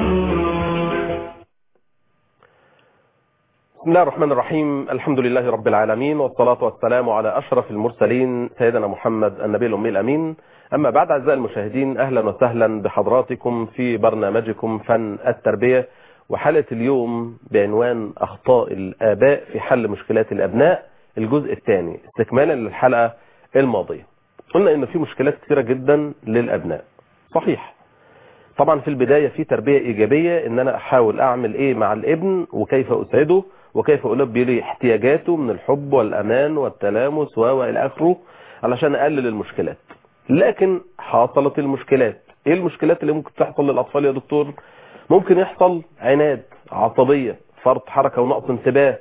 بسم الله الرحمن الرحيم الحمد لله رب العالمين والصلاة والسلام على أشرف المرسلين سيدنا محمد النبي الأمي الأمين أما بعد أعزائي المشاهدين أهلا وسهلا بحضراتكم في برنامجكم فن التربية وحلقة اليوم بعنوان أخطاء الآباء في حل مشكلات الأبناء الجزء الثاني استكمالا للحلقة الماضية قلنا إن في مشكلات كثيرة جدا للأبناء صحيح طبعا في البداية في تربية إيجابية إن أنا أحاول أعمل إيه مع الابن وكيف أسعده وكيف ألبي لي احتياجاته من الحب والأمان والتلامس وإلى آخره علشان أقلل المشكلات لكن حصلت المشكلات إيه المشكلات اللي ممكن تحصل للأطفال يا دكتور ممكن يحصل عناد عصبية فرط حركة ونقص انتباه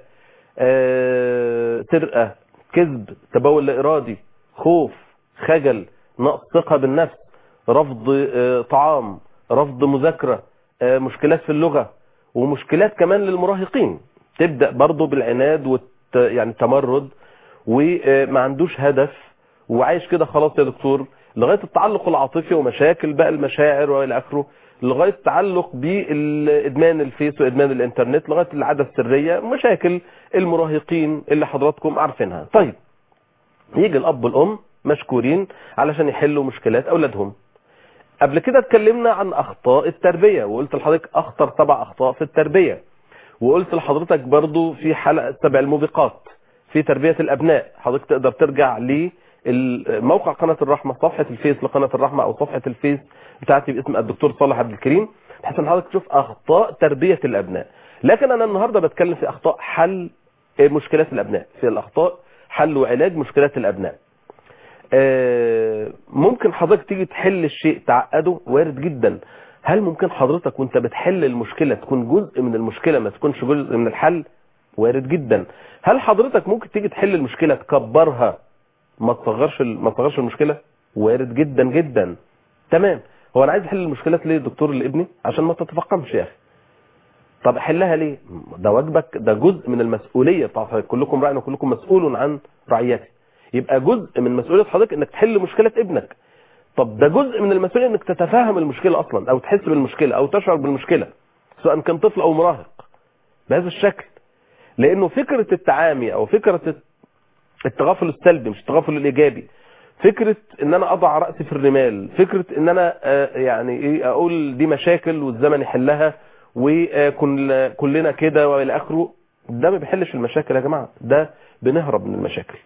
آه، سرقة كذب تبول لا إرادي خوف خجل نقص ثقة بالنفس رفض آه، طعام رفض مذاكرة آه، مشكلات في اللغة ومشكلات كمان للمراهقين تبدأ برضه بالعناد والت... يعني التمرد وما عندوش هدف وعايش كده خلاص يا دكتور لغاية التعلق العاطفي ومشاكل بقى المشاعر والى اخره لغاية التعلق بإدمان الفيس وإدمان الإنترنت لغاية العادة السرية مشاكل المراهقين اللي حضراتكم عارفينها طيب يجي الأب والأم مشكورين علشان يحلوا مشكلات أولادهم قبل كده اتكلمنا عن أخطاء التربية وقلت لحضرتك أخطر سبع أخطاء في التربية وقلت لحضرتك برضو في حلقة سبع الموبقات في تربية الأبناء حضرتك تقدر ترجع لموقع قناة الرحمة صفحة الفيس لقناة الرحمة أو صفحة الفيس بتاعتي باسم الدكتور صالح عبد الكريم بحيث ان حضرتك تشوف أخطاء تربية الأبناء لكن أنا النهاردة بتكلم في أخطاء حل مشكلات الأبناء في الأخطاء حل وعلاج مشكلات الأبناء آه، ممكن حضرتك تيجي تحل الشيء تعقده وارد جدا هل ممكن حضرتك وانت بتحل المشكلة تكون جزء من المشكلة ما تكونش جزء من الحل وارد جدا هل حضرتك ممكن تيجي تحل المشكلة تكبرها ما تصغرش ال- ما تصغرش المشكلة وارد جدا جدا تمام هو انا عايز احل المشكلات ليه يا دكتور لابني عشان ما تتفقمش يا اخي طب احلها ليه ده واجبك ده جزء من المسؤولية بتاعت كلكم راع وكلكم مسؤول عن رعيته يبقى جزء من مسؤولية حضرتك انك تحل مشكلة ابنك طب ده جزء من المسؤولية انك تتفهم المشكلة اصلا او تحس بالمشكلة او تشعر بالمشكلة سواء كان طفل او مراهق بهذا الشكل لانه فكرة التعامي او فكرة التغافل السلبي مش التغافل الايجابي فكرة ان انا اضع رأسي في الرمال فكرة ان انا آه، يعني ايه اقول دي مشاكل والزمن يحلها وكلنا كده والى اخره ده ما بيحلش المشاكل يا جماعة ده بنهرب من المشاكل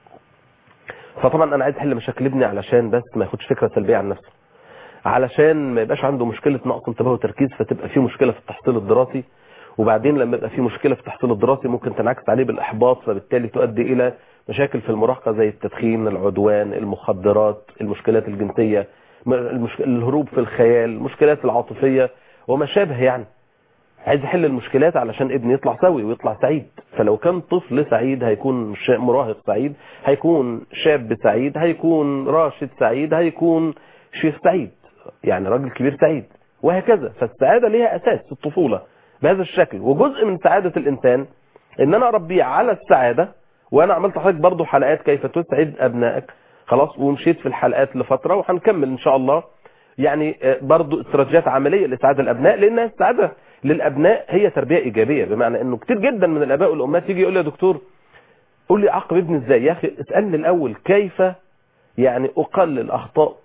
فطبعا انا عايز احل مشاكل ابني علشان بس ما ياخدش فكرة سلبية عن نفسه علشان ما يبقاش عنده مشكلة نقص انتباه وتركيز فتبقى في مشكلة في التحصيل الدراسي وبعدين لما يبقى في مشكلة في التحصيل الدراسي ممكن تنعكس عليه بالإحباط فبالتالي تؤدي إلى مشاكل في المراهقة زي التدخين العدوان المخدرات المشكلات الجنسية م- المشك... الهروب في الخيال المشكلات العاطفية وما شابه يعني عايز احل المشكلات علشان ابني يطلع سوي ويطلع سعيد فلو كان طفل سعيد هيكون شا- مراهق سعيد هيكون شاب سعيد هيكون راشد سعيد هيكون شيخ سعيد يعني راجل كبير سعيد وهكذا فالسعادة ليها أساس في الطفولة بهذا الشكل وجزء من سعادة الإنسان إن أنا أربيه على السعادة وأنا عملت حضرتك برضو حلقات كيف تسعد أبنائك خلاص ومشيت في الحلقات لفترة وهنكمل إن شاء الله يعني آه، برضو استراتيجيات عملية لإسعاد الأبناء لأن السعادة للأبناء هي تربية إيجابية بمعنى إنه كتير جدا من الآباء والأمهات يجي يقول لي يا دكتور قول لي أعاقب ابني إزاي يا أخي اسألني الأول كيف يعني أقلل أخطاء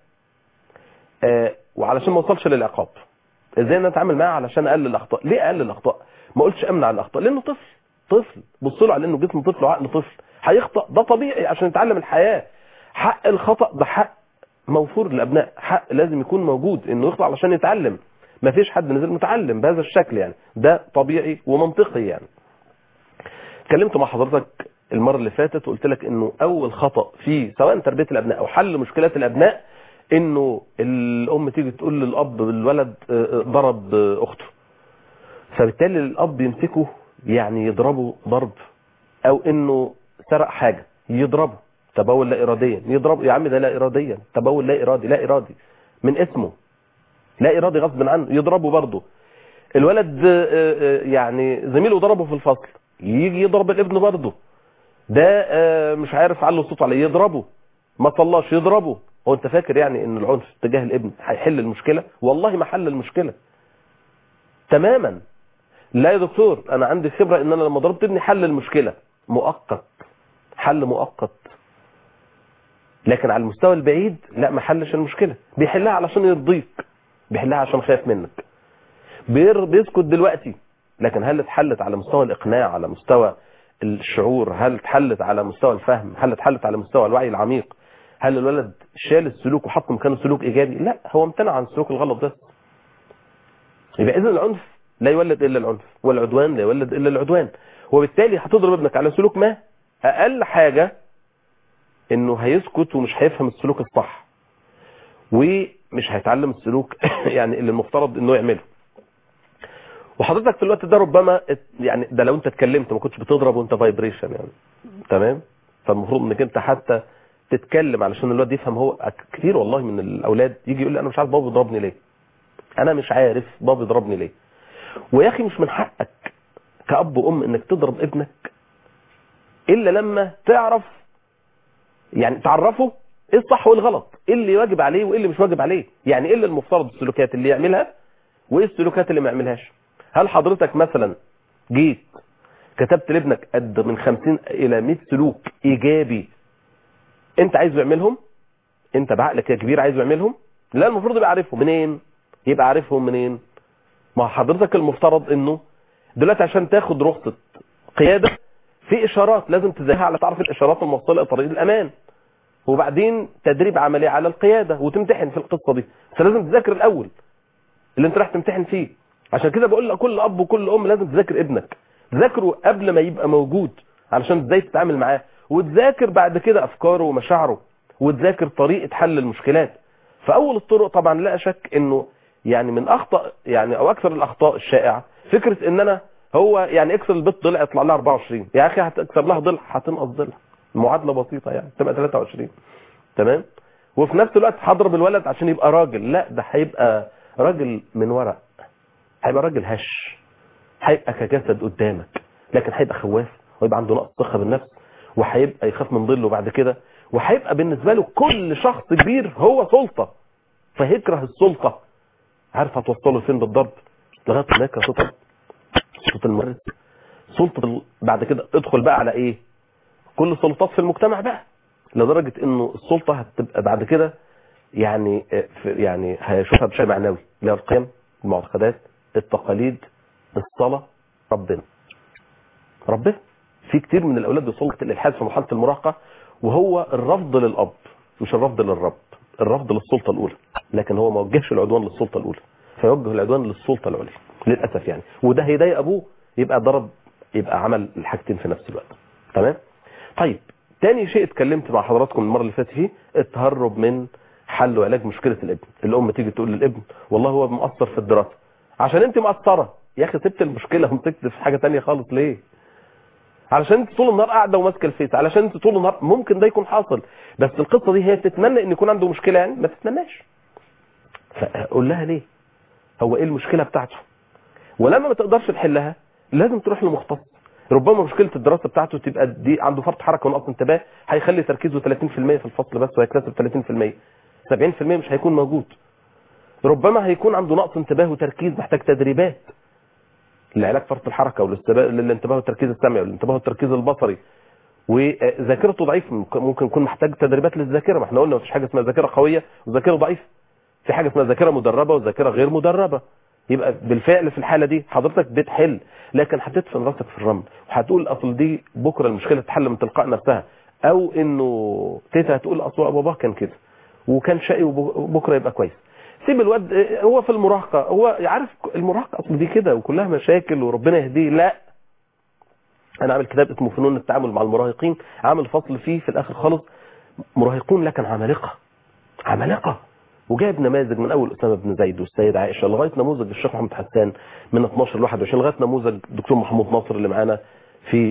آه، وعلشان ما اوصلش للعقاب ازاي انا اتعامل معاه علشان اقلل الاخطاء ليه اقلل الاخطاء ما قلتش امنع الاخطاء لانه طفل طفل بص له على انه جسم طفل وعقل طفل هيخطا ده طبيعي عشان يتعلم الحياه حق الخطا ده حق موفور للابناء حق لازم يكون موجود انه يخطا علشان يتعلم ما فيش حد نزل متعلم بهذا الشكل يعني ده طبيعي ومنطقي يعني اتكلمت مع حضرتك المرة اللي فاتت وقلت لك انه اول خطأ في سواء تربية الابناء او حل مشكلات الابناء انه الام تيجي تقول للاب الولد آه، آه، ضرب آه، اخته فبالتالي الاب يمسكه يعني يضربه ضرب او انه سرق حاجة يضربه تبول لا اراديا يضربه يا عم ده لا اراديا تبول لا ارادي لا ارادي من اسمه لا ارادي غصب عنه يضربه برضه الولد آه، آه، يعني زميله ضربه في الفصل يجي يضرب الابن برضه ده آه، مش عارف على صوته عليه يضربه ما صلاش يضربه هو انت فاكر يعني ان العنف تجاه الابن هيحل المشكلة والله ما حل المشكلة تماما لا يا دكتور انا عندي خبره ان انا لما ضربت ابني حل المشكله مؤقت حل مؤقت لكن على المستوى البعيد لا ما حلش المشكله بيحلها علشان يرضيك بيحلها عشان خايف منك بير بيسكت دلوقتي لكن هل اتحلت على مستوى الاقناع على مستوى الشعور هل اتحلت على مستوى الفهم هل اتحلت على مستوى الوعي العميق هل الولد شال السلوك وحط مكانه سلوك ايجابي لا هو امتنع عن السلوك الغلط ده يبقى اذا العنف لا يولد الا العنف والعدوان لا يولد الا العدوان وبالتالي هتضرب ابنك على سلوك ما اقل حاجه انه هيسكت ومش هيفهم السلوك الصح ومش هيتعلم السلوك يعني اللي المفترض انه يعمله وحضرتك في الوقت ده ربما يعني ده لو انت اتكلمت ما كنتش بتضرب وانت فايبريشن يعني تمام فالمفروض انك انت حتى تتكلم علشان الواد يفهم هو كتير والله من الاولاد يجي يقول لي انا مش عارف بابا بيضربني ليه انا مش عارف بابا بيضربني ليه ويا اخي مش من حقك كاب وام انك تضرب ابنك الا لما تعرف يعني تعرفه ايه الصح وايه الغلط ايه اللي واجب عليه وايه اللي مش واجب عليه يعني ايه اللي المفترض السلوكيات اللي يعملها وايه السلوكيات اللي ما يعملهاش هل حضرتك مثلا جيت كتبت لابنك قد من 50 الى 100 سلوك ايجابي انت عايزه يعملهم انت بعقلك يا كبير عايزه يعملهم لا المفروض يبقى عارفهم منين يبقى عارفهم منين ما حضرتك المفترض انه دلوقتي عشان تاخد رخصه قياده في اشارات لازم تزيها على تعرف الاشارات الموصله لطريق الامان وبعدين تدريب عملي على القياده وتمتحن في القصه دي بس لازم تذاكر الاول اللي انت راح تمتحن فيه عشان كده بقول لكل اب وكل ام لازم تذاكر ابنك ذاكره قبل ما يبقى موجود علشان ازاي تتعامل معاه وتذاكر بعد كده افكاره ومشاعره وتذاكر طريقه حل المشكلات فاول الطرق طبعا لا شك انه يعني من اخطا يعني او اكثر الاخطاء الشائعه فكره ان انا هو يعني اكسر البيت ضلع يطلع لها 24 يا اخي هتكسر لها ضلع هتنقص ضلع معادله بسيطه يعني تبقى 23 تمام وفي نفس الوقت هضرب الولد عشان يبقى راجل لا ده هيبقى راجل من ورق هيبقى راجل هش هيبقى كجسد قدامك لكن هيبقى خواف ويبقى عنده نقص ثقه بالنفس وهيبقى يخاف من ظله بعد كده وهيبقى بالنسبه له كل شخص كبير هو سلطه فهيكره السلطه عارف هتوصله فين بالضرب لغايه ما يكره سلطه سلطه المدرس سلطه ال... بعد كده ادخل بقى على ايه كل السلطات في المجتمع بقى لدرجه انه السلطه هتبقى بعد كده يعني يعني هيشوفها بشيء معنوي اللي هي القيم المعتقدات التقاليد الصلاه ربنا ربنا في كتير من الاولاد بيوصلوا الالحاد في مرحله المراهقه وهو الرفض للاب مش الرفض للرب الرفض للسلطه الاولى لكن هو ما وجهش العدوان للسلطه الاولى فيوجه العدوان للسلطه العليا للاسف يعني وده هيضايق ابوه يبقى ضرب يبقى عمل الحاجتين في نفس الوقت تمام طيب تاني شيء اتكلمت مع حضراتكم المره اللي فاتت فيه التهرب من حل وعلاج مشكله الابن الام تيجي تقول للابن والله هو مقصر في الدراسه عشان انت مقصره يا اخي سبت المشكله ومسكت في حاجه تانية خالص ليه علشان انت طول النهار قاعده وماسكه الفيس علشان انت طول النهار ممكن ده يكون حاصل بس القصه دي هي تتمنى ان يكون عنده مشكله يعني ما تتمناش فقول لها ليه هو ايه المشكله بتاعته ولما ما تقدرش تحلها لازم تروح لمختص ربما مشكله الدراسه بتاعته تبقى دي عنده فرط حركه ونقص انتباه هيخلي تركيزه 30% في الفصل بس وهيكتسب 30% 70% مش هيكون موجود ربما هيكون عنده نقص انتباه وتركيز محتاج تدريبات لعلاج فرط الحركه والانتباه والتركيز السمعي والانتباه والتركيز البصري وذاكرته ضعيف ممكن يكون محتاج تدريبات للذاكره ما احنا قلنا مفيش حاجه اسمها ذاكره قويه وذاكره ضعيفه في حاجه اسمها ذاكره مدربه وذاكره غير مدربه يبقى بالفعل في الحاله دي حضرتك بتحل لكن هتدفن راسك في الرمل وهتقول اصل دي بكره المشكله تتحل من تلقاء نفسها او انه تيتا هتقول اصل باباه كان كده وكان شقي وبكره يبقى كويس سيب الواد هو في المراهقه هو عارف المراهقه اصل دي كده وكلها مشاكل وربنا يهديه لا انا عامل كتاب اسمه فنون التعامل مع المراهقين عامل فصل فيه في الاخر خالص مراهقون لكن عمالقه عمالقه وجايب نماذج من اول اسامه بن زيد والسيده عائشه لغايه نموذج الشيخ محمد حسان من 12 ل 21 لغايه نموذج الدكتور محمود ناصر اللي معانا في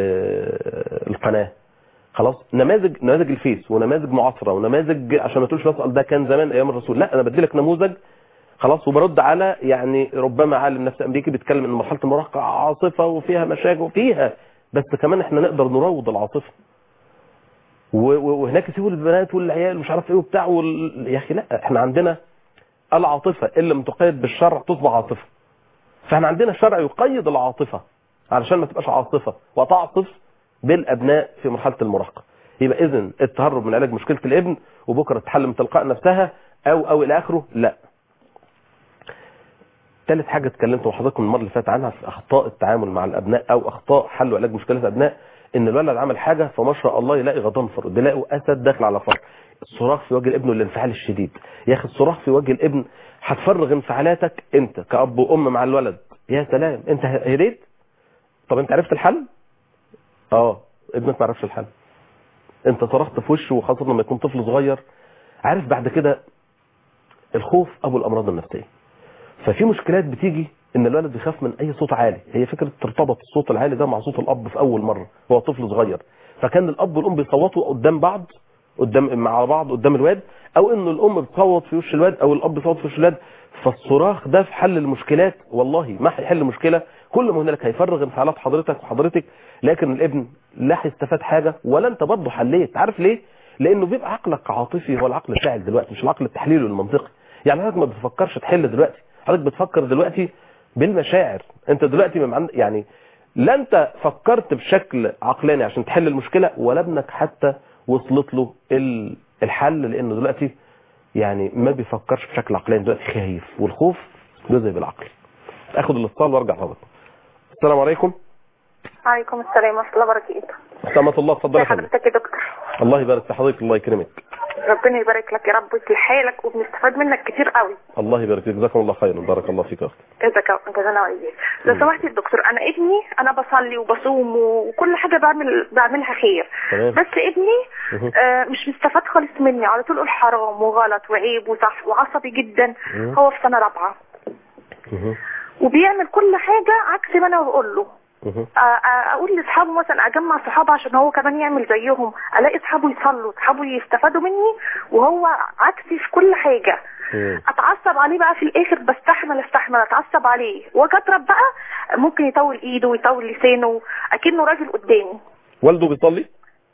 القناه خلاص نماذج نماذج الفيس ونماذج معاصره ونماذج عشان ما تقولش بسال ده كان زمان ايام الرسول لا انا بدي لك نموذج خلاص وبرد على يعني ربما عالم نفس امريكي بيتكلم ان مرحله المراهقه عاصفه وفيها مشاكل وفيها بس كمان احنا نقدر نروض العاصفه وهناك يسيبوا البنات والعيال مش عارف ايه وبتاع وال... يا اخي لا احنا عندنا العاطفه اللي متقيد بالشرع تصبح عاطفه فاحنا عندنا الشرع يقيد العاطفه علشان ما تبقاش عاطفه وتعطف بالابناء في مرحله المراهقه يبقى اذا التهرب من علاج مشكله الابن وبكره تحل من تلقاء نفسها او او الى اخره لا ثالث حاجه اتكلمت مع حضراتكم المره اللي فاتت عنها في اخطاء التعامل مع الابناء او اخطاء حل وعلاج مشكلات الابناء ان الولد عمل حاجه فما شاء الله يلاقي غضنفر بيلاقوا اسد داخل على فر الصراخ في وجه الابن والانفعال الشديد يا اخي الصراخ في وجه الابن هتفرغ انفعالاتك انت كاب وام مع الولد يا سلام انت هديت طب انت عرفت الحل اه ابنك ما عرفش الحل انت صرخت في وشه وخاصه لما يكون طفل صغير عارف بعد كده الخوف ابو الامراض النفسيه ففي مشكلات بتيجي ان الولد بيخاف من اي صوت عالي هي فكره ترتبط الصوت العالي ده مع صوت الاب في اول مره هو طفل صغير فكان الاب والام بيصوتوا قدام بعض قدام مع بعض قدام الواد او ان الام بتصوت في وش الواد او الاب بيصوت في وش الواد فالصراخ ده في حل المشكلات والله ما هيحل مشكله كل ما هنالك هيفرغ انفعالات حضرتك وحضرتك لكن الابن لا هيستفاد حاجه ولا انت برضه حليت عارف ليه لانه بيبقى عقلك عاطفي هو العقل الفاعل دلوقتي مش العقل التحليلي والمنطقي يعني حضرتك ما بتفكرش تحل دلوقتي حضرتك بتفكر دلوقتي بالمشاعر انت دلوقتي من عند يعني لا انت فكرت بشكل عقلاني عشان تحل المشكله ولا ابنك حتى وصلت له ال- الحل لانه دلوقتي يعني ما بيفكرش بشكل عقلاني دلوقتي خايف والخوف جزء بالعقل اخد الاتصال وارجع حضرتك السلام عليكم عليكم السلام ورحمة الله وبركاته سلامة الله اتفضل يا ازي فندم حضرتك يا دكتور الله يبارك في حضرتك الله يكرمك ربنا يبارك لك يا رب ويصلح حالك وبنستفاد منك كتير قوي الله يبارك فيك جزاكم الله خيرا بارك الله فيك يا اختي جزاك جزانا وإياك لو سمحت يا دكتور انا ابني انا بصلي وبصوم وكل حاجه بعمل بعملها خير تمام. بس ابني مهم. آه مش مستفاد خالص مني على طول يقول حرام وغلط وعيب وصح وعصبي جدا مم. هو في سنه رابعه مهم. وبيعمل كل حاجه عكس ما انا بقول له مهم. آه، آه، اقول لاصحابه مثلا اجمع صحابه عشان هو كمان يعمل زيهم الاقي اصحابه يصلوا اصحابه يستفادوا مني وهو عكسي في كل حاجه مم. اتعصب عليه بقى في الاخر بستحمل استحمل اتعصب عليه واجي اضرب بقى ممكن يطول ايده ويطول لسانه اكنه راجل قدامي والده بيصلي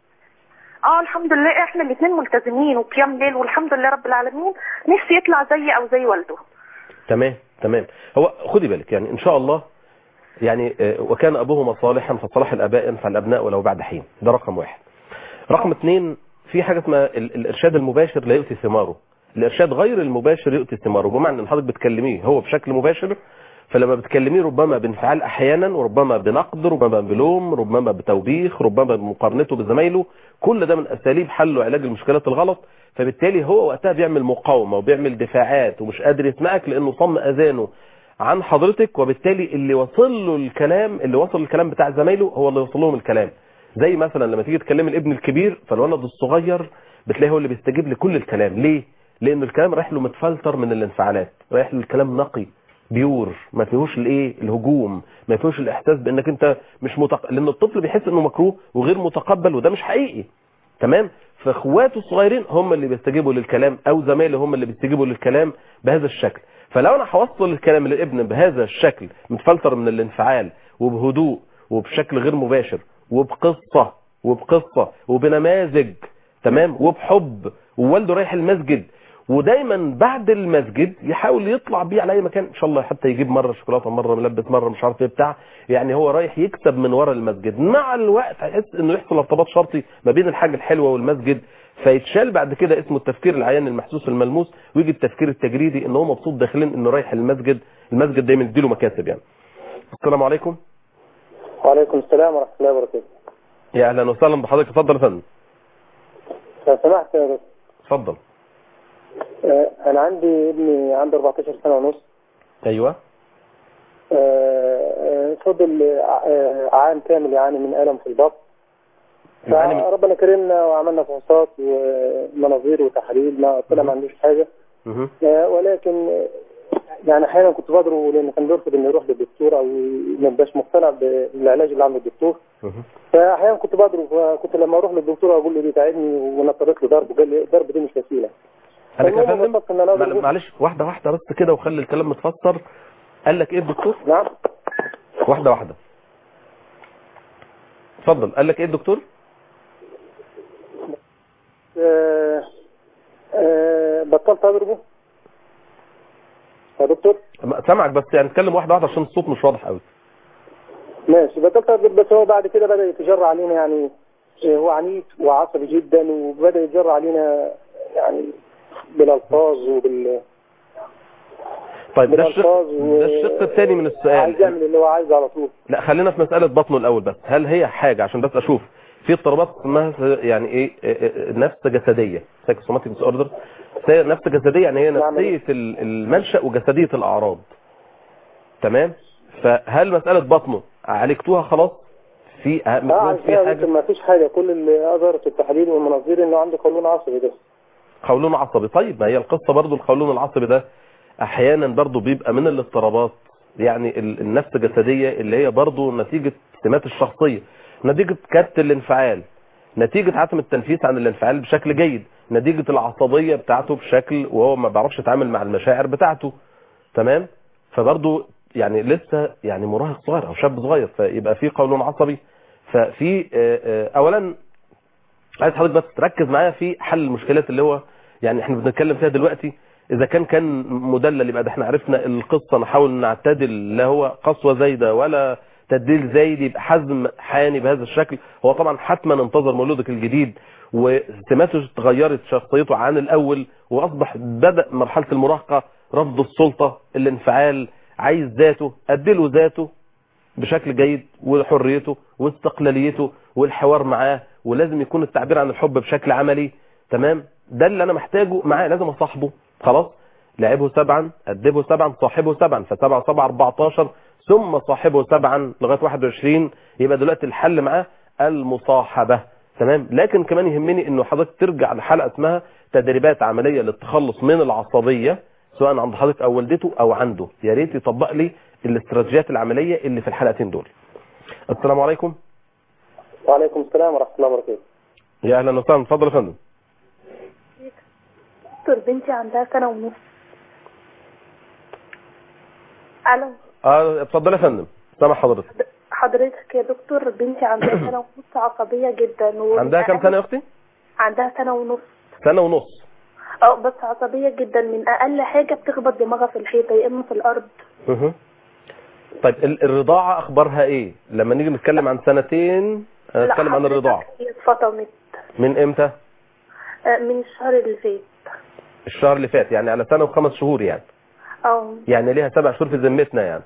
اه الحمد لله احنا الاثنين ملتزمين وقيام ليل والحمد لله رب العالمين نفسي يطلع زيي او زي والده تمام تمام هو خدي بالك يعني ان شاء الله يعني آه، وكان ابوهما صالحا فصلاح الاباء ينفع الابناء ولو بعد حين ده رقم واحد رقم اثنين في حاجه اسمها ال- الارشاد المباشر لا يؤتي ثماره الارشاد غير المباشر يؤتي ثماره بمعنى ان حضرتك بتكلميه هو بشكل مباشر فلما بتكلميه ربما بانفعال احيانا وربما بنقد ربما بلوم ربما بتوبيخ ربما بمقارنته بزمايله كل ده من اساليب حل وعلاج المشكلات الغلط فبالتالي هو وقتها بيعمل مقاومه وبيعمل دفاعات ومش قادر يسمعك لانه صم اذانه عن حضرتك وبالتالي اللي وصل له الكلام اللي وصل الكلام بتاع زمايله هو اللي وصل لهم الكلام زي مثلا لما تيجي تكلم الابن الكبير فالولد الصغير بتلاقيه هو اللي بيستجيب لكل الكلام ليه لان الكلام رايح له متفلتر من الانفعالات رايح له الكلام نقي بيور ما فيهوش الايه الهجوم ما فيهوش الاحساس بانك انت مش متق... لان الطفل بيحس انه مكروه وغير متقبل وده مش حقيقي تمام فاخواته الصغيرين هم اللي بيستجيبوا للكلام او زمايله هم اللي بيستجيبوا للكلام بهذا الشكل فلو انا هوصل الكلام للابن بهذا الشكل متفلتر من الانفعال وبهدوء وبشكل غير مباشر وبقصة وبقصة وبنماذج تمام وبحب ووالده رايح المسجد ودايما بعد المسجد يحاول يطلع بيه على اي مكان ان شاء الله حتى يجيب مره شوكولاته مره ملبس مره مش عارف ايه بتاع يعني هو رايح يكسب من ورا المسجد مع الوقت هيحس انه يحصل ارتباط شرطي ما بين الحاجه الحلوه والمسجد فيتشال بعد كده اسمه التفكير العيان المحسوس الملموس ويجي التفكير التجريدي ان هو مبسوط داخليا انه رايح المسجد المسجد دايما يديله مكاسب يعني السلام عليكم وعليكم السلام ورحمة الله وبركاته يا اهلا وسهلا بحضرتك اتفضل يا فندم لو سمحت يا دكتور اتفضل آه، أنا عندي ابني عنده 14 سنة ونص ايوه آه، آه، فضل آه، عام كامل يعاني من ألم في البطن يعني من- فربنا كرمنا وعملنا فحوصات ومناظير وتحاليل ما طلع ما عندوش حاجة مه. آه، ولكن آه، يعني احيانا كنت بضربه لان كان بيرفض انه يروح للدكتور او ما يبقاش مقتنع بالعلاج اللي عند الدكتور مه. فاحيانا كنت بضربه فكنت لما اروح للدكتور اقول له دي تعبني ونطرت له ضرب قال لي الضرب دي مش وسيله قال لك يا المهم فندم وصلت ان انا مع- اضربه معلش واحده واحده بس كده وخلي الكلام متفسر قال لك ايه الدكتور نعم واحده واحده اتفضل قال لك ايه الدكتور آه، آه، بطلت اضربه يا دكتور سامعك بس يعني اتكلم واحده واحده عشان الصوت مش واضح قوي ماشي بس دكتور بس هو بعد كده بدأ يتجرى علينا يعني إيه، هو عنيف وعصبي جدا وبدأ يتجرى علينا يعني بالألفاظ وبال طيب ده الشق بالألفاظ و... ده الشق الثاني من عايز السؤال يعمل اللي هو عايزه على طول لا خلينا في مساله بطنه الاول بس هل هي حاجه عشان بس اشوف في اضطرابات اسمها يعني ايه إيه- إيه- نفس جسديه سايكوسوماتيك ديس اوردر نفس جسديه يعني هي نعم. نفسيه ال- المنشا وجسديه الاعراض تمام فهل مساله بطنه عالجتوها خلاص في اه في عايزها حاجه ما فيش حاجة كل اللي أظهرت التحاليل والمناظير إنه عنده قولون عصبي بس قولون عصبي طيب ما هي القصة برضو القولون العصبي ده احيانا برضو بيبقى من الاضطرابات يعني ال- النفس الجسدية اللي هي برضو نتيجة سمات الشخصية نتيجة كبت الانفعال نتيجة عدم التنفيس عن الانفعال بشكل جيد نتيجة العصبية بتاعته بشكل وهو ما بيعرفش يتعامل مع المشاعر بتاعته تمام فبرضو يعني لسه يعني مراهق صغير او شاب صغير فيبقى في قولون عصبي ففي آه، آه، اولا عايز حضرتك بس تركز معايا في حل المشكلات اللي هو يعني احنا بنتكلم فيها دلوقتي اذا كان كان مدلل يبقى ده احنا عرفنا القصه نحاول نعتدل لا هو قسوه زايده ولا تدليل زايد يبقى حزم حاني بهذا الشكل هو طبعا حتما انتظر مولودك الجديد وسماته اتغيرت شخصيته عن الاول واصبح بدا مرحله المراهقه رفض السلطه الانفعال عايز ذاته اديله ذاته بشكل جيد وحريته واستقلاليته والحوار معاه ولازم يكون التعبير عن الحب بشكل عملي تمام ده اللي انا محتاجه معاه لازم اصاحبه خلاص لعبه سبعا ادبه سبعا صاحبه سبعا فسبعة سبعة 14 ثم صاحبه سبعا لغاية 21 يبقى دلوقتي الحل معاه المصاحبة تمام لكن كمان يهمني انه حضرتك ترجع لحلقة اسمها تدريبات عملية للتخلص من العصبية سواء عند حضرتك او والدته او عنده يا ريت يطبق لي الاستراتيجيات العملية اللي في الحلقتين دول السلام عليكم وعليكم السلام ورحمة الله وبركاته يا اهلا وسهلا اتفضل يا فندم دكتور بنتي عندها سنة ونص الو اه اتفضل يا فندم سامع حضرتك حضرتك يا دكتور بنتي عندها سنة ونص عصبية جدا و... عندها كام سنة يا اختي عندها سنة ونص سنة ونص اه بس عصبية جدا من أقل حاجة بتخبط دماغها في الحيطة يا إما في الأرض مه. طيب ال- الرضاعة اخبارها ايه لما نيجي نتكلم عن سنتين لا، نتكلم عن حضرتك الرضاعة هي اتفطمت من امتى آه، من الشهر اللي فات الشهر اللي فات يعني على سنة وخمس شهور يعني اه يعني ليها سبع شهور في ذمتنا يعني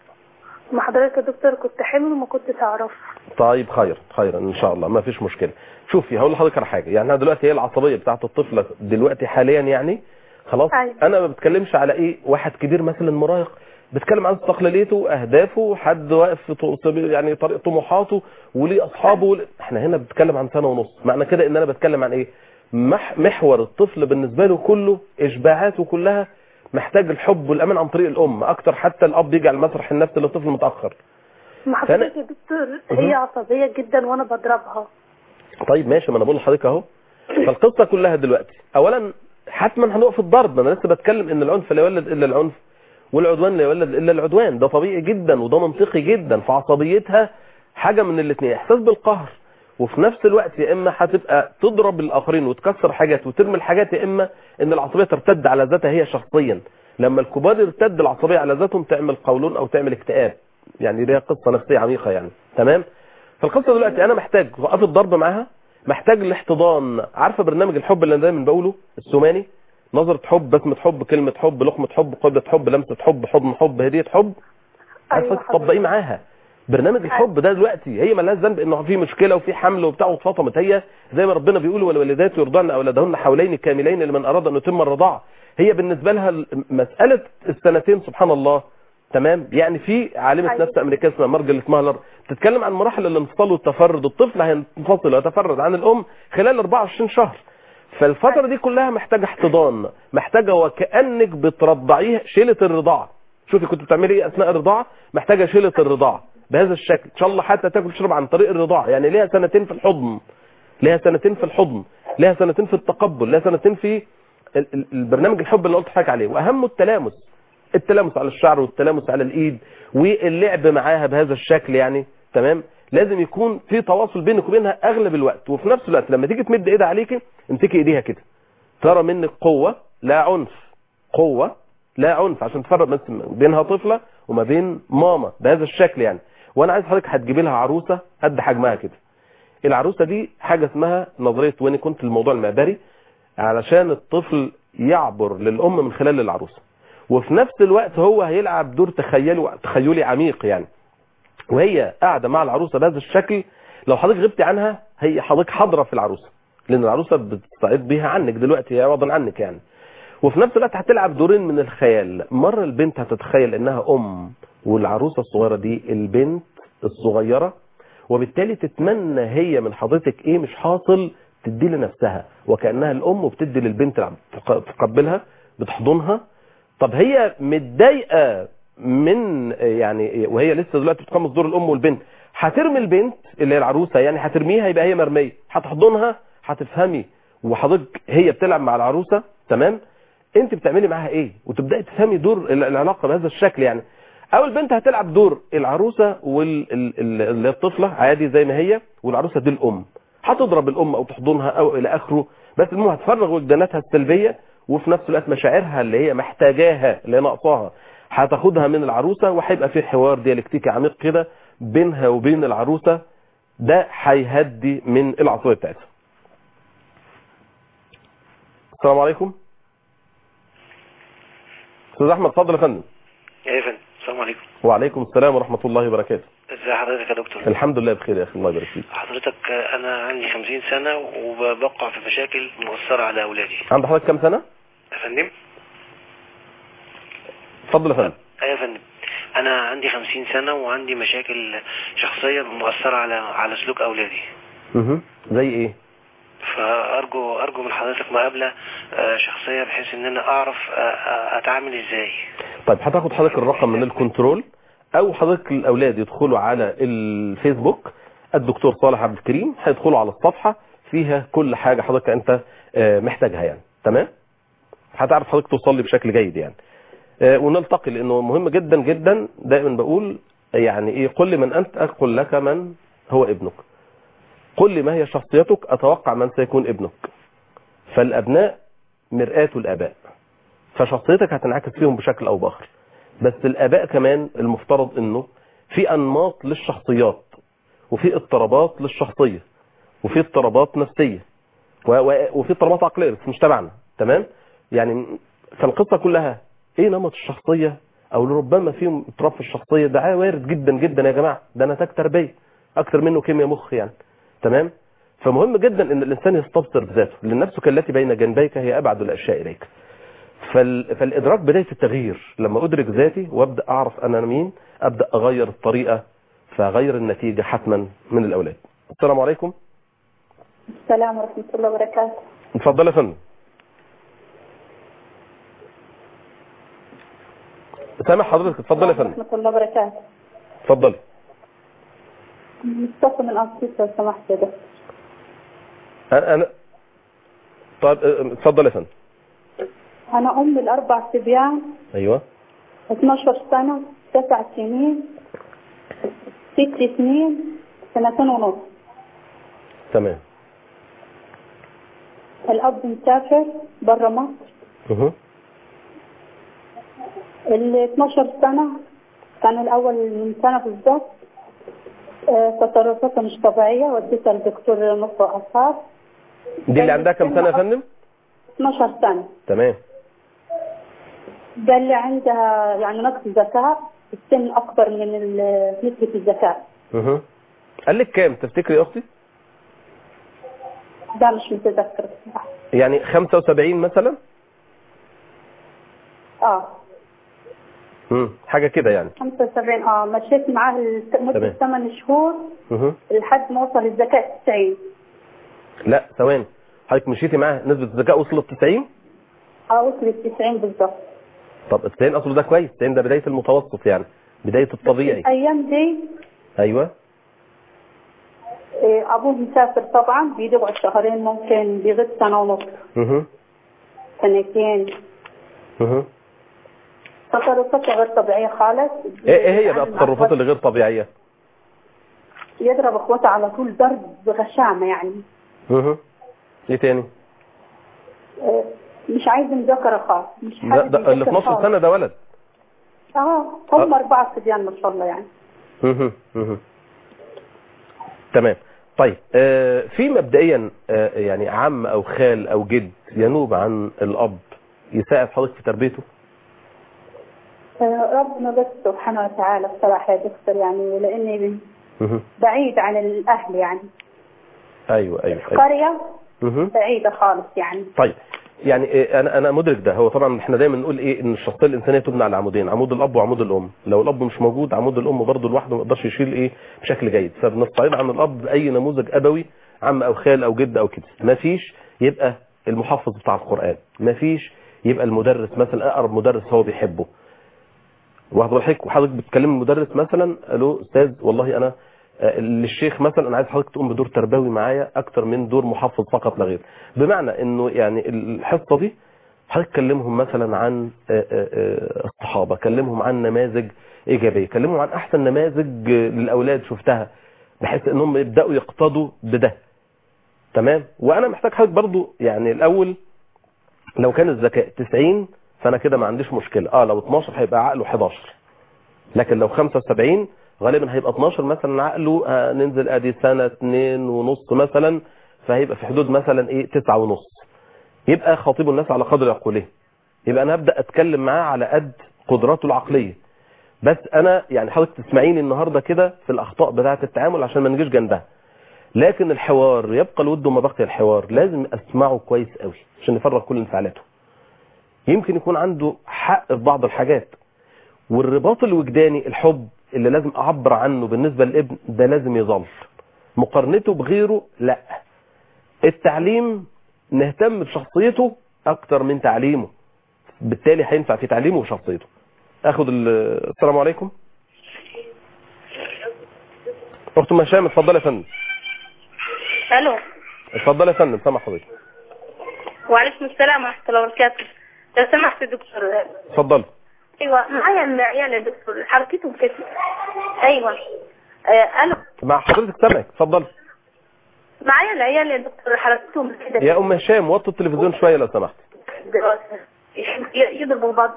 ما حضرتك يا دكتور كنت حامل وما كنتش أعرف طيب خير خيرا ان شاء الله ما فيش مشكله شوفي هقول لحضرتك على حاجه يعني أنا دلوقتي هي العصبيه بتاعت الطفله دلوقتي حاليا يعني خلاص أيوة. انا ما بتكلمش على ايه واحد كبير مثلا مراهق بتكلم عن استقلاليته واهدافه حد واقف في طو- سبيل- يعني طريق طموحاته وليه اصحابه ول... احنا هنا بنتكلم عن سنه ونص معنى كده ان انا بتكلم عن ايه مح... محور الطفل بالنسبه له كله اشباعاته كلها محتاج الحب والامان عن طريق الام اكتر حتى الاب يجي على المسرح النفسي للطفل متاخر ما حضرتك يا دكتور هي عصبية جدا وأنا بضربها طيب ماشي ما انا بقول لحضرتك اهو فالقصه كلها دلوقتي اولا حتما هنقف الضرب ما انا لسه بتكلم ان العنف لا يولد الا العنف والعدوان لا يولد الا العدوان ده طبيعي جدا وده منطقي جدا فعصبيتها حاجه من الاثنين احساس بالقهر وفي نفس الوقت يا اما هتبقى تضرب الاخرين وتكسر حاجات وترمي الحاجات يا اما ان العصبيه ترتد على ذاتها هي شخصيا لما الكبار يرتد العصبيه على ذاتهم تعمل قولون او تعمل اكتئاب يعني دي قصه نفسيه عميقه يعني تمام فالقصه دلوقتي انا محتاج وقف الضرب معاها محتاج الاحتضان عارفه برنامج الحب اللي انا دايما بقوله السوماني نظره حب بسمه حب كلمه حب لقمه حب قبله حب لمسه حب حضن حب هديه حب عارفه أيوة تطبقيه معاها برنامج الحب ده دلوقتي هي مالهاش ذنب انه في مشكله وفي حمل وبتاع واتفطمت هي زي ما ربنا بيقول والوالدات يرضعن اولادهن حولين كاملين لمن اراد ان يتم الرضاعه هي بالنسبه لها ال- مساله السنتين سبحان الله تمام يعني في عالمه أيوة. نفس امريكيه اسمها مارجريت ماهلر بتتكلم عن مراحل الانفصال والتفرد الطفل هينفصل ويتفرد عن الام خلال 24 شهر فالفتره دي كلها محتاجه احتضان محتاجه وكانك بترضعيه شيله الرضاعه شوفي كنت بتعملي ايه اثناء الرضاعه محتاجه شيله الرضاعه بهذا الشكل ان شاء الله حتى تاكل تشرب عن طريق الرضاعه يعني ليها سنتين في الحضن ليها سنتين في الحضن ليها سنتين في التقبل ليها سنتين في ال- ال- البرنامج الحب اللي قلت لحضرتك عليه واهمه التلامس التلامس على الشعر والتلامس على الايد واللعب معاها بهذا الشكل يعني تمام لازم يكون في تواصل بينك وبينها اغلب الوقت وفي نفس الوقت لما تيجي تمد ايدها عليكي امسكي ايديها كده ترى منك قوه لا عنف قوه لا عنف عشان تفرق بس بينها طفله وما بين ماما بهذا الشكل يعني وانا عايز حضرتك هتجيبي لها عروسه قد حجمها كده العروسه دي حاجه اسمها نظريه وين كنت الموضوع المعبري علشان الطفل يعبر للام من خلال العروسه وفي نفس الوقت هو هيلعب دور تخيلي تخيلي عميق يعني وهي قاعده مع العروسه بهذا الشكل لو حضرتك غبتي عنها هي حضرتك حاضره في العروسه لان العروسه بتستعيد بيها عنك دلوقتي هي عوضا عنك يعني وفي نفس الوقت هتلعب دورين من الخيال مره البنت هتتخيل انها ام والعروسه الصغيره دي البنت الصغيره وبالتالي تتمنى هي من حضرتك ايه مش حاصل تدي لنفسها وكانها الام وبتدي للبنت اللي تقبلها بتحضنها طب هي متضايقه من يعني وهي لسه دلوقتي بتقمص دور الام والبنت هترمي البنت اللي هي العروسه يعني هترميها يبقى هي مرميه هتحضنها هتفهمي وحضرتك هي بتلعب مع العروسه تمام انت بتعملي معاها ايه وتبداي تفهمي دور العلاقه بهذا الشكل يعني او البنت هتلعب دور العروسه واللي الطفله عادي زي ما هي والعروسه دي الام هتضرب الام او تحضنها او الى اخره بس المهم هتفرغ وجداناتها السلبيه وفي نفس الوقت مشاعرها اللي هي محتاجاها اللي هي ناقصاها هتاخدها من العروسه وهيبقى في حوار ديالكتيكي عميق كده بينها وبين العروسه ده هيهدي من العصبيه بتاعتها السلام عليكم استاذ احمد اتفضل يا فندم ايه يا فندم السلام عليكم وعليكم السلام ورحمه الله وبركاته ازي حضرتك يا دكتور الحمد لله بخير يا اخي الله يبارك فيك حضرتك انا عندي 50 سنه وبقع في مشاكل مؤثره على اولادي عند حضرتك كام سنه يا فندم اتفضل يا فندم ايه يا فندم انا عندي 50 سنه وعندي مشاكل شخصيه مؤثره على على سلوك اولادي اها زي ايه فارجو ارجو من حضرتك مقابله آه، شخصيه بحيث ان انا اعرف آه، آه، اتعامل ازاي طيب هتاخد حضرتك الرقم من الكنترول او حضرتك الاولاد يدخلوا على الفيسبوك الدكتور صالح عبد الكريم هيدخلوا على الصفحه فيها كل حاجه حضرتك انت آه، محتاجها يعني تمام هتعرف حضرتك توصل لي بشكل جيد يعني آه، ونلتقي لانه مهم جدا جدا دائما بقول يعني ايه قل لي من انت اقول لك من هو ابنك قل لي ما هي شخصيتك اتوقع من سيكون ابنك فالابناء مرآة الاباء فشخصيتك هتنعكس فيهم بشكل او باخر بس الاباء كمان المفترض انه في انماط للشخصيات وفي اضطرابات للشخصيه وفي اضطرابات نفسيه و- و- وفي اضطرابات عقليه بس مش تبعنا تمام يعني فالقصه كلها ايه نمط الشخصيه او ربما فيهم اضطراب في الشخصيه ده وارد جدا جدا يا جماعه ده نتاج تربيه اكتر منه كيمياء مخ يعني تمام فمهم جدا ان الانسان يستبصر بذاته لان نفسك التي بين جنبيك هي ابعد الاشياء اليك فال... فالادراك بدايه التغيير لما ادرك ذاتي وابدا اعرف انا مين ابدا اغير الطريقه فاغير النتيجه حتما من الاولاد السلام عليكم السلام ورحمة الله وبركاته اتفضل يا فندم سامح حضرتك اتفضل يا فندم ورحمة الله وبركاته اتفضل مصطفى من أنصيت لو سمحت يا دكتور انا انا طيب اه، اتفضل يا فندم أنا أم الأربع صبيان ايوه 12 سنة تسع سنين ست سنين سنتين ونص تمام الأب مسافر برا مصر اها ال 12 سنة كان الأول من سنة بالظبط آه، تصرفاتها مش طبيعية وديتها لدكتور مخ وأعصاب دي اللي عندها كام سنه يا فندم 12 سنة تمام ده اللي عندها يعني نقص ذكاء السن أكبر من ال- نسبة الذكاء اها قال لك كام تفتكري يا اختي ده مش متذكر بصراحة يعني 75 مثلا اه امم حاجه كده يعني 75 اه مشيت معاه الت- مدة تمام. 8 شهور اها لحد ما وصل الذكاء 90 لا ثواني حضرتك مشيتي معاه نسبه الذكاء وصلت 90 اه وصلت 90 بالظبط طب ال 90 اصله ده كويس 90 ده بدايه المتوسط يعني بدايه الطبيعي الأيام دي ايوه آه، أبوه مسافر طبعا بيدوع شهرين ممكن بيغيب سنة ونص اها سنتين اها تصرفاته غير طبيعية خالص ايه ايه هي بقى بيتعامل مع التصرفات اللي غير طبيعيه يضرب اخواته على طول ضرب بغشامة يعني اها ايه تاني آه، مش عايز مذاكره خالص مش ده, حابب ده ال يذاكر 12 خالص. سنة ده ولد اه هم اربعه صبيان ما شاء الله يعني مهم. مهم. تمام طيب آه، في مبدئيا آه، يعني عم او خال او جد ينوب عن الاب يساعد حضرتك في تربيته آه، ربنا بس سبحانه وتعالى بصراحه يا دكتور يعني لاني مهم. بعيد عن الاهل يعني ايوه ايوه, أيوة. قريه مهم. بعيده خالص يعني طيب يعني إيه انا انا مدرك ده هو طبعا احنا دايما نقول ايه ان الشخصيه الانسانيه تبنى على عمودين عمود الاب وعمود الام لو الاب مش موجود عمود الام برضه لوحده ما يقدرش يشيل ايه بشكل جيد فبنستعيد عن الاب باي نموذج ابوي عم او خال او جد او كده ما فيش يبقى المحفظ بتاع القران ما فيش يبقى المدرس مثلا اقرب مدرس هو بيحبه واحد حضرتك وحضرتك بتكلم المدرس مثلا قال له استاذ والله انا آه، للشيخ مثلا انا عايز حضرتك تقوم بدور تربوي معايا اكتر من دور محفظ فقط لا غير بمعنى انه يعني الحصه دي حضرتك كلمهم مثلا عن آه، آه، آه، الصحابه كلمهم عن نماذج ايجابيه كلمهم عن احسن نماذج آه، للاولاد شفتها بحيث انهم يبداوا يقتضوا بده تمام وانا محتاج حضرتك برضو يعني الاول لو كان الذكاء 90 فانا كده ما عنديش مشكله اه لو 12 هيبقى عقله 11 لكن لو 75 غالبا هيبقى 12 مثلا عقله آه، ننزل ادي سنه 2 ونص مثلا فهيبقى في حدود مثلا ايه 9 ونص يبقى خاطب الناس على قدر عقولهم يبقى انا ابدا اتكلم معاه على قد قدراته العقليه بس انا يعني حضرتك تسمعيني النهارده كده في الاخطاء بتاعه التعامل عشان ما نجيش جنبها لكن الحوار يبقى الود وما بقي الحوار لازم اسمعه كويس قوي عشان نفرغ كل انفعالاته يمكن يكون عنده حق في بعض الحاجات والرباط الوجداني الحب اللي لازم اعبر عنه بالنسبه للابن ده لازم يظل مقارنته بغيره لا التعليم نهتم بشخصيته اكتر من تعليمه بالتالي هينفع في تعليمه وشخصيته اخد ال- السلام عليكم اخت ام هشام اتفضل يا فندم الو اتفضل يا فندم سامع حضرتك وعليكم السلام ورحمه الله وبركاته لو سمحت يا دكتور اتفضل ايوه معايا العيال يا دكتور حركتهم كده ايوه آه، الو مع حضرتك سامعك اتفضل معايا العيال يا دكتور حركتهم كده يا ام هشام وطي التلفزيون شويه لو سمحت دراسه ي- يضربوا بعض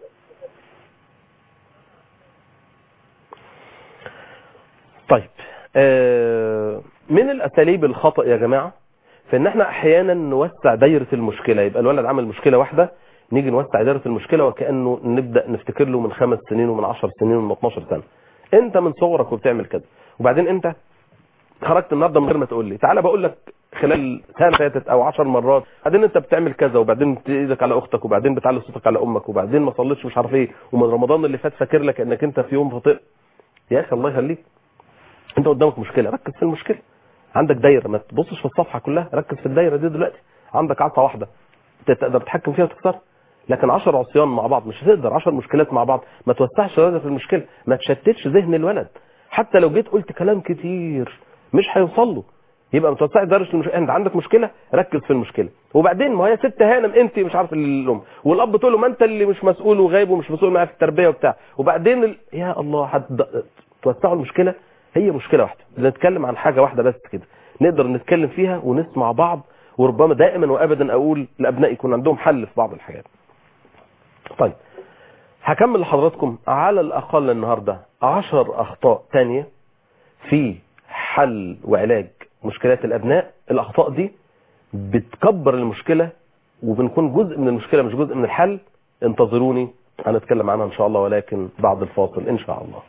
طيب آه، من الاساليب الخطا يا جماعه في ان احنا احيانا نوسع دايره المشكله يبقى الولد عمل مشكله واحده نيجي نوسع دايره المشكله وكانه نبدا نفتكر له من خمس سنين ومن 10 سنين ومن 12 سنه انت من صغرك وبتعمل كده وبعدين انت خرجت النهارده من غير ما تقول لي تعالى بقول لك خلال سنه فاتت او 10 مرات بعدين انت بتعمل كذا وبعدين ايدك على اختك وبعدين بتعلي صوتك على امك وبعدين ما صليتش مش عارف ايه ومن رمضان اللي فات فاكر لك انك انت في يوم فطرت يا اخي الله يخليك انت قدامك مشكله ركز في المشكله عندك دايره ما تبصش في الصفحه كلها ركز في الدايره دي دلوقتي عندك عصا واحده انت تقدر تتحكم فيها وتكسرها لكن 10 عصيان مع بعض مش هتقدر 10 مشكلات مع بعض ما توسعش هذا في المشكله ما تشتتش ذهن الولد حتى لو جيت قلت كلام كتير مش هيوصل له يبقى ما توسعش درجه المشكله انت عندك مشكله ركز في المشكله وبعدين ما هي ست هانم انت مش عارف الام والاب تقول له ما انت اللي مش مسؤول وغايب ومش مسؤول معايا في التربيه وبتاع وبعدين ال... يا الله حد توسعوا المشكله هي مشكله واحده نتكلم عن حاجه واحده بس كده نقدر نتكلم فيها ونسمع بعض وربما دائما وابدا اقول لابنائي يكون عندهم حل في بعض الحاجات طيب هكمل لحضراتكم على الاقل النهارده 10 اخطاء تانية في حل وعلاج مشكلات الابناء الاخطاء دي بتكبر المشكله وبنكون جزء من المشكله مش جزء من الحل انتظروني هنتكلم عنها ان شاء الله ولكن بعد الفاصل ان شاء الله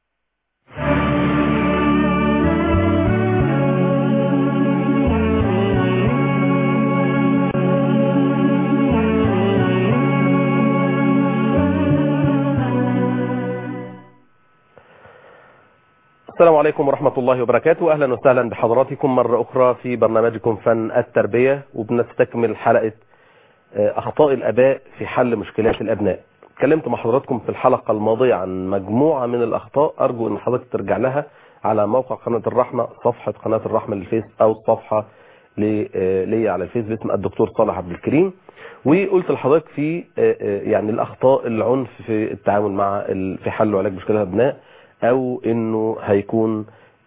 السلام عليكم ورحمة الله وبركاته أهلا وسهلا بحضراتكم مرة أخرى في برنامجكم فن التربية وبنستكمل حلقة آه، أخطاء الآباء في حل مشكلات الأبناء اتكلمت مع حضراتكم في الحلقة الماضية عن مجموعة من الأخطاء أرجو أن حضرتك ترجع لها على موقع قناة الرحمة صفحة قناة الرحمة للفيس أو الصفحة لي آه، لي على الفيس باسم الدكتور صالح عبد الكريم وقلت لحضرتك في آه، آه، يعني الأخطاء العنف في التعامل مع ال- في حل وعلاج مشكلات الأبناء او انه هيكون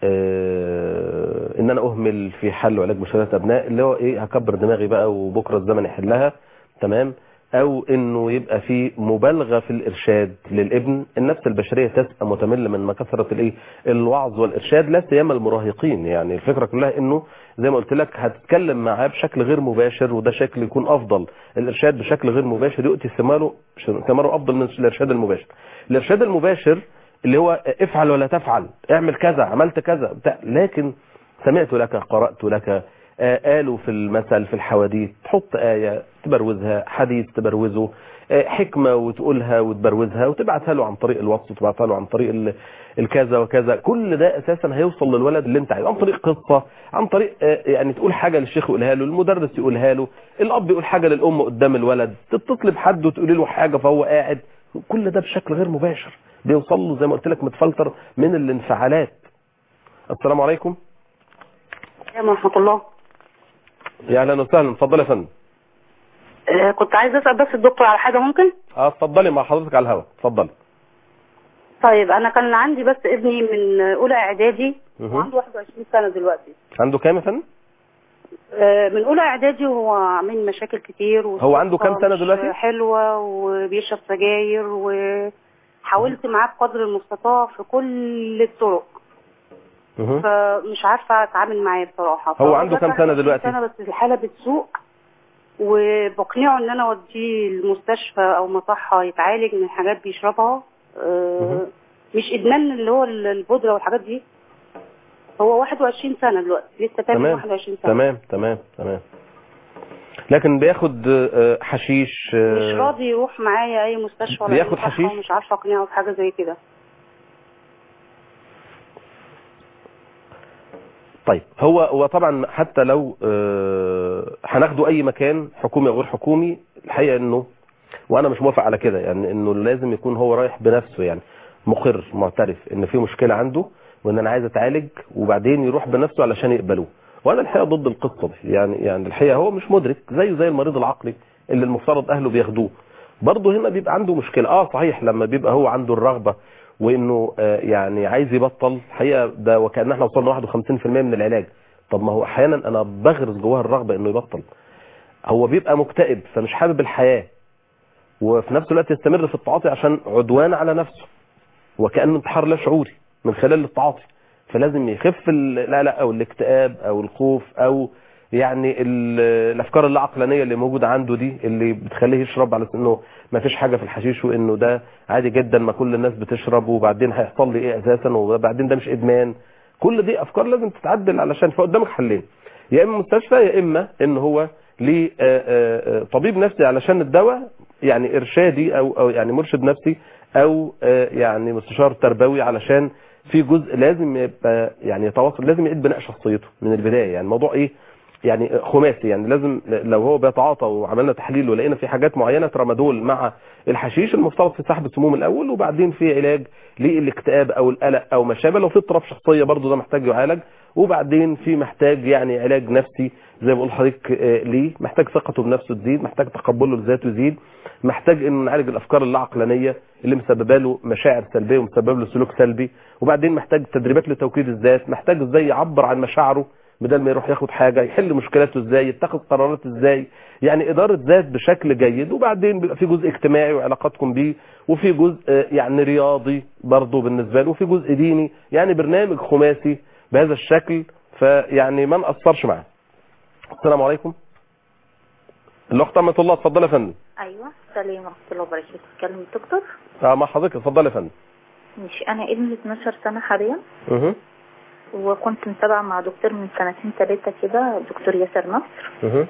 آه ان انا اهمل في حل وعلاج مشكلات ابناء اللي هو ايه هكبر دماغي بقى وبكره الزمن يحلها تمام او انه يبقى في مبالغه في الارشاد للابن النفس البشريه تبقى متمله من ما كثره الايه الوعظ والارشاد لا سيما المراهقين يعني الفكره كلها انه زي ما قلت لك هتتكلم معاه بشكل غير مباشر وده شكل يكون افضل الارشاد بشكل غير مباشر يؤتي ثماره ثماره افضل من الارشاد المباشر الارشاد المباشر اللي هو افعل ولا تفعل اعمل كذا عملت كذا بتاع لكن سمعت لك قرأت لك آه، قالوا في المثل في الحواديت تحط آية تبروزها حديث تبروزه آه، حكمة وتقولها وتبروزها وتبعتها له عن طريق الواتس وتبعتها له عن طريق ال- الكذا وكذا كل ده اساسا هيوصل للولد اللي انت عايزه عن طريق قصة عن طريق آه، يعني تقول حاجة للشيخ يقولها له المدرس يقولها له الاب يقول حاجة للام قدام الولد تتصل بحد وتقولي له حاجة فهو قاعد كل ده بشكل غير مباشر بيوصل له زي ما قلت لك متفلتر من الانفعالات السلام عليكم السلام ورحمة الله يا اهلا وسهلا اتفضلي يا فندم آه، كنت عايزة أسأل بس الدكتور على حاجة ممكن؟ اه اتفضلي مع حضرتك على الهواء اتفضلي طيب أنا كان عندي بس ابني من أولى إعدادي مهم. وعنده 21 سنة دلوقتي عنده كام يا فندم آه، من أولى إعدادي وهو عامل مشاكل كتير هو عنده كام سنة مش دلوقتي؟ حلوة وبيشرب سجاير وحاولت معاه بقدر المستطاع في كل الطرق مهم. فمش عارفة أتعامل معاه بصراحة هو عنده كام سنة 21 دلوقتي؟ سنة بس الحالة بتسوء وبقنعه ان انا اوديه المستشفى او مصحة يتعالج من حاجات بيشربها آه، مهم. مش ادمان اللي هو البودرة والحاجات دي هو 21 سنة دلوقتي لسه تاني تمام 21 سنة تمام تمام تمام لكن بياخد آه، حشيش آه، مش راضي يروح معايا اي مستشفى ولا أي بياخد مصحة حشيش؟ ومش عارفة اقنعه بحاجة زي كده طيب هو هو طبعا حتى لو آه، هناخده اي مكان حكومي او غير حكومي الحقيقه انه وانا مش موافق على كده يعني انه لازم يكون هو رايح بنفسه يعني مقر معترف ان في مشكله عنده وان انا عايز اتعالج وبعدين يروح بنفسه علشان يقبلوه وانا الحقيقه ضد القصه دي يعني يعني الحقيقه هو مش مدرك زيه زي المريض العقلي اللي المفترض اهله بياخدوه برضه هنا بيبقى عنده مشكله اه صحيح لما بيبقى هو عنده الرغبه وانه آه يعني عايز يبطل الحقيقه ده وكان احنا وصلنا 51% من العلاج طب ما هو احيانا انا بغرس جواه الرغبه انه يبطل هو بيبقى مكتئب فمش حابب الحياه وفي نفس الوقت يستمر في التعاطي عشان عدوان على نفسه وكانه انتحار لا شعوري من خلال التعاطي فلازم يخف القلق او الاكتئاب او الخوف او يعني ال- الافكار اللا عقلانيه اللي موجوده عنده دي اللي بتخليه يشرب على انه ما فيش حاجه في الحشيش وانه ده عادي جدا ما كل الناس بتشرب وبعدين هيحصل لي ايه اساسا وبعدين ده مش ادمان كل دي افكار لازم تتعدل علشان فقدامك حلين يا اما مستشفى يا اما ان هو ليه آه، آه، آه، طبيب نفسي علشان الدواء يعني ارشادي او او يعني مرشد نفسي او آه، يعني مستشار تربوي علشان في جزء لازم يبقى يعني يتواصل لازم يعيد بناء شخصيته من البدايه يعني الموضوع ايه يعني خماسي يعني لازم لو هو بيتعاطى وعملنا تحليل ولقينا في حاجات معينه ترامادول مع الحشيش المفترض في سحب السموم الاول وبعدين في علاج للاكتئاب او القلق او ما شابه لو في اضطراب شخصيه برضه ده محتاج يعالج وبعدين في محتاج يعني علاج نفسي زي ما بقول لحضرتك آه، ليه محتاج ثقته بنفسه تزيد محتاج تقبله لذاته يزيد محتاج انه نعالج الافكار اللاعقلانيه اللي مسببه له مشاعر سلبيه ومسبب له سلوك سلبي وبعدين محتاج تدريبات لتوكيد الذات محتاج ازاي يعبر عن مشاعره بدل ما يروح ياخد حاجه يحل مشكلاته ازاي يتخذ قرارات ازاي يعني اداره ذات بشكل جيد وبعدين بيبقى في جزء اجتماعي وعلاقاتكم بيه وفي جزء آه، يعني رياضي برضه بالنسبه له وفي جزء ديني يعني برنامج خماسي بهذا الشكل فيعني ما نقصرش معاه السلام عليكم الاخت امه الله اتفضل يا فندم ايوه سلام ورحمه الله وبركاته تكلم الدكتور اه مع حضرتك اتفضل يا فندم مش انا ابني 12 سنه حاليا اها وكنت متابعه مع دكتور من سنتين ثلاثه كده دكتور ياسر نصر اها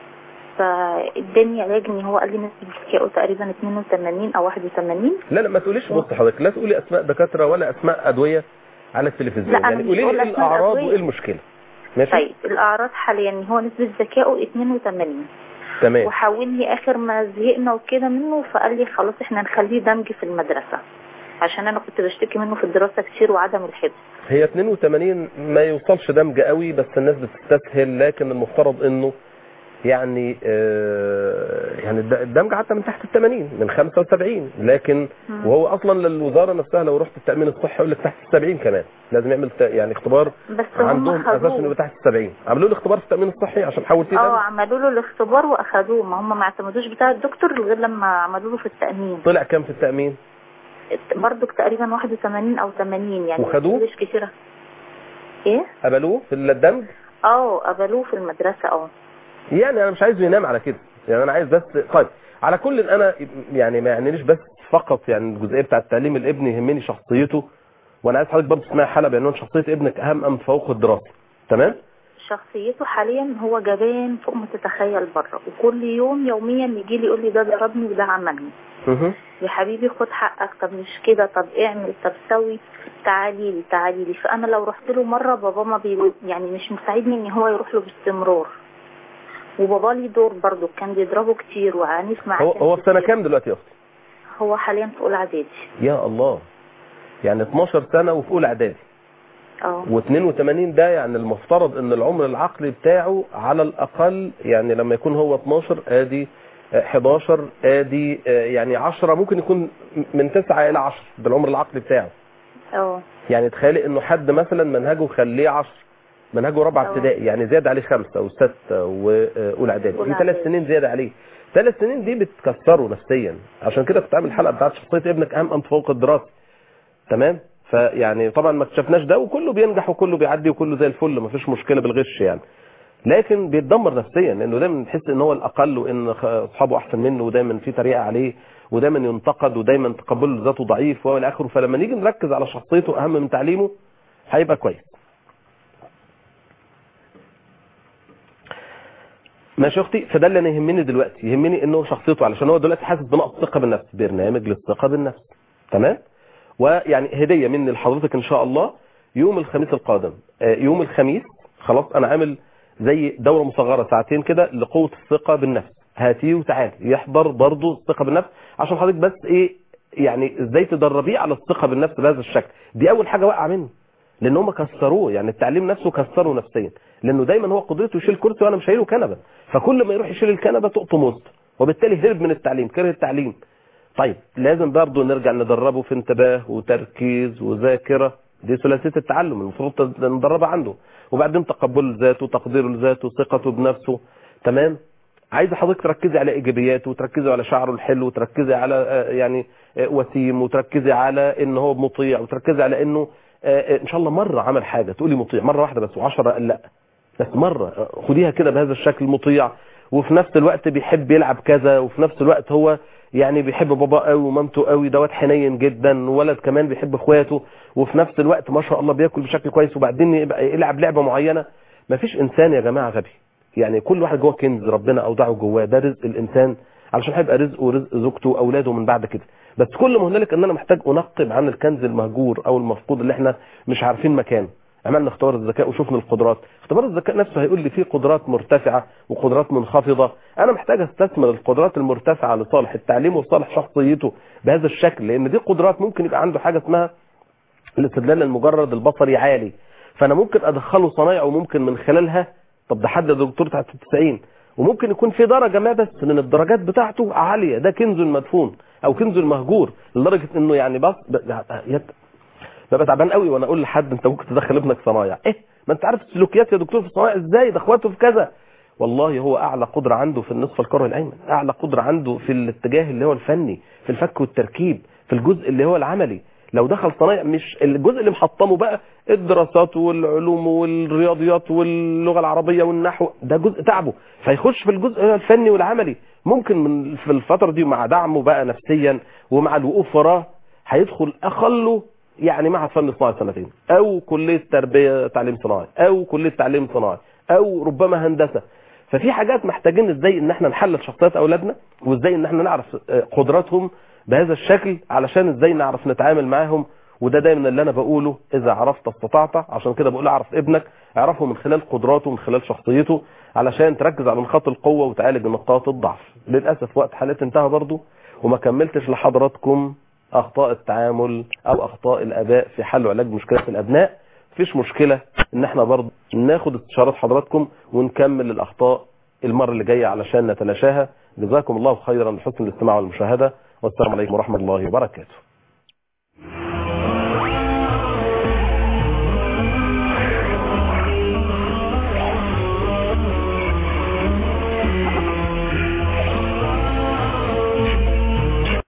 فاداني علاج ان هو قال لي نسبه ذكائه تقريبا 82 او 81 لا لا ما تقوليش بص حضرتك لا تقولي اسماء دكاتره ولا اسماء ادويه على التلفزيون لا، أنا يعني مش قولي بقول لي أسماء الاعراض أدوية. وايه المشكله ماشي طيب الاعراض حاليا ان هو نسبه ذكائه 82 تمام وحاولني اخر ما زهقنا وكده منه فقال لي خلاص احنا نخليه دمج في المدرسه عشان انا كنت بشتكي منه في الدراسه كتير وعدم الحفظ هي 82 ما يوصلش دمج قوي بس الناس بتستسهل لكن المفترض انه يعني آه، يعني الد- الدمج حتى من تحت ال 80 من 75 لكن مم. وهو اصلا للوزاره نفسها لو رحت التامين الصحي يقول لك تحت ال 70 كمان لازم يعمل ت- يعني اختبار بس هم عندهم اساس انه خدوه تحت ال 70 عملوا له اختبار في التامين الصحي عشان حول فيه اه دم عملوا له الاختبار واخدوه ما هم ما اعتمدوش بتاع الدكتور غير لما عملوا له في التامين طلع كام في التامين برضك تقريبا 81 او 80 يعني وخدوه؟ مش كتير ايه قبلوه في الدمج اه قبلوه في المدرسه اه يعني انا مش عايزه ينام على كده يعني انا عايز بس طيب على كل انا يعني ما يعنيش بس فقط يعني الجزئيه بتاع التعليم الابن يهمني شخصيته وانا عايز حضرتك برضه تسمعي حلقه بعنوان شخصيه ابنك اهم ام فوق الدراسه تمام شخصيته حاليا هو جبان فوق ما تتخيل بره وكل يوم يوميا يجي لي يقول لي ده ضربني وده عملني مه. يا حبيبي خد حقك طب مش كده طب اعمل طب سوي تعالي لي تعالي لي فانا لو رحت له مره بابا ما بي يعني مش مساعدني ان هو يروح له باستمرار وبابا لي دور برضه كان بيضربه كتير وعنيف معاه هو كان هو في سنه كتير. كام دلوقتي يا اختي هو حاليا في اولى اعدادي يا الله يعني 12 سنه وفي اولى اعدادي اه و82 ده يعني المفترض ان العمر العقلي بتاعه على الاقل يعني لما يكون هو 12 ادي آه، 11 ادي آه، يعني 10 ممكن يكون من 9 الى 10 ده العمر العقلي بتاعه اه يعني تخيلي انه حد مثلا منهجه خليه 10 منهجه رابعه أه. ابتدائي يعني زياده عليه خمسه وسته واولى اعدادي أولى في ثلاث إعدادي. سنين زياده عليه ثلاث سنين دي بتكسره نفسيا عشان كده كنت عامل الحلقه بتاعت شخصيه ابنك اهم ام فوق الدراسه تمام فيعني طبعا ما اكتشفناش ده وكله بينجح وكله بيعدي وكله زي الفل ما فيش مشكله بالغش يعني لكن بيتدمر نفسيا لانه دايما تحس ان هو الاقل وان خ- اصحابه احسن منه ودايما في تريقه عليه ودايما ينتقد ودايما تقبله لذاته ضعيف والى اخره فلما نيجي نركز على شخصيته اهم من تعليمه هيبقى كويس ماشي يا اختي فده اللي انا يهمني دلوقتي يهمني انه شخصيته علشان هو دلوقتي حاسس بنقص ثقه بالنفس برنامج للثقه بالنفس تمام ويعني هديه مني لحضرتك ان شاء الله يوم الخميس القادم آه، يوم الخميس خلاص انا عامل زي دوره مصغره ساعتين كده لقوه الثقه بالنفس هاتيه وتعالي يحضر برضه الثقه بالنفس عشان حضرتك بس ايه يعني ازاي تدربيه على الثقه بالنفس بهذا الشكل دي اول حاجه وقع منه لان هم كسروه يعني التعليم نفسه كسره نفسيا لانه دايما هو قدرته يشيل كرسي وانا مش شايله كنبه فكل ما يروح يشيل الكنبه تقطم وسط وبالتالي هرب من التعليم كره التعليم طيب لازم برضه نرجع ندربه في انتباه وتركيز وذاكره دي ثلاثيه التعلم المفروض ندربها عنده وبعدين تقبله لذاته تقديره لذاته ثقته بنفسه تمام عايز حضرتك تركزي على ايجابياته وتركزي على شعره الحلو وتركزي على آه، يعني آه، وسيم وتركزي على ان هو مطيع وتركزي على انه آه، آه، ان شاء الله مره عمل حاجه تقولي مطيع مره واحده بس وعشرة قال لا بس مره آه، خديها كده بهذا الشكل مطيع وفي نفس الوقت بيحب يلعب كذا وفي نفس الوقت هو يعني بيحب باباه قوي ومامته قوي دوت حنين جدا وولد كمان بيحب اخواته وفي نفس الوقت ما شاء الله بياكل بشكل كويس وبعدين يبقى يلعب لعبه معينه مفيش انسان يا جماعه غبي يعني كل واحد جوه كنز ربنا اودعه جواه ده رزق الانسان علشان هيبقى رزقه ورزق زوجته واولاده من بعد كده بس كل ما هنالك ان انا محتاج انقب عن الكنز المهجور او المفقود اللي احنا مش عارفين مكانه عملنا اختبار الذكاء وشفنا القدرات اختبار الذكاء نفسه هيقول لي فيه قدرات مرتفعه وقدرات منخفضه انا محتاج استثمر القدرات المرتفعه لصالح التعليم وصالح شخصيته بهذا الشكل لان دي قدرات ممكن يبقى عنده حاجه اسمها الاستدلال المجرد البصري عالي فانا ممكن ادخله صنايع وممكن من خلالها طب ده حد دكتور تحت 90 وممكن يكون في درجه ما بس من الدرجات بتاعته عاليه ده كنز مدفون او كنز مهجور لدرجه انه يعني بس ب- يت- ببقى تعبان قوي وانا اقول لحد انت ممكن تدخل ابنك صنايع ايه ما انت عارف السلوكيات يا دكتور في الصنايع ازاي ده اخواته في كذا والله هو اعلى قدره عنده في النصف الكروي الايمن اعلى قدره عنده في الاتجاه اللي هو الفني في الفك والتركيب في الجزء اللي هو العملي لو دخل صنايع مش الجزء اللي محطمه بقى الدراسات والعلوم والرياضيات واللغه العربيه والنحو ده جزء تعبه فيخش في الجزء الفني والعملي ممكن من في الفتره دي مع دعمه بقى نفسيا ومع الوقوف وراه هيدخل اقله يعني معهد فن صناعي سنتين او كليه تربيه تعليم صناعي او كليه تعليم صناعي او ربما هندسه ففي حاجات محتاجين ازاي ان احنا نحلل شخصيات اولادنا وازاي ان احنا نعرف آه، قدراتهم بهذا الشكل علشان ازاي نعرف نتعامل معاهم وده دايما اللي انا بقوله اذا عرفت استطعت عشان كده بقول اعرف ابنك اعرفه من خلال قدراته من خلال شخصيته علشان تركز على نقاط القوه وتعالج نقاط الضعف للاسف وقت حلقتي انتهى برضو وما كملتش لحضراتكم اخطاء التعامل او اخطاء الاباء في حل وعلاج مشكلات الابناء مفيش مشكله ان احنا برضو ناخد استشارات حضراتكم ونكمل الاخطاء المرة اللي جاية علشان نتلاشاها جزاكم الله خيرا لحسن الاستماع والمشاهدة والسلام عليكم ورحمة الله وبركاته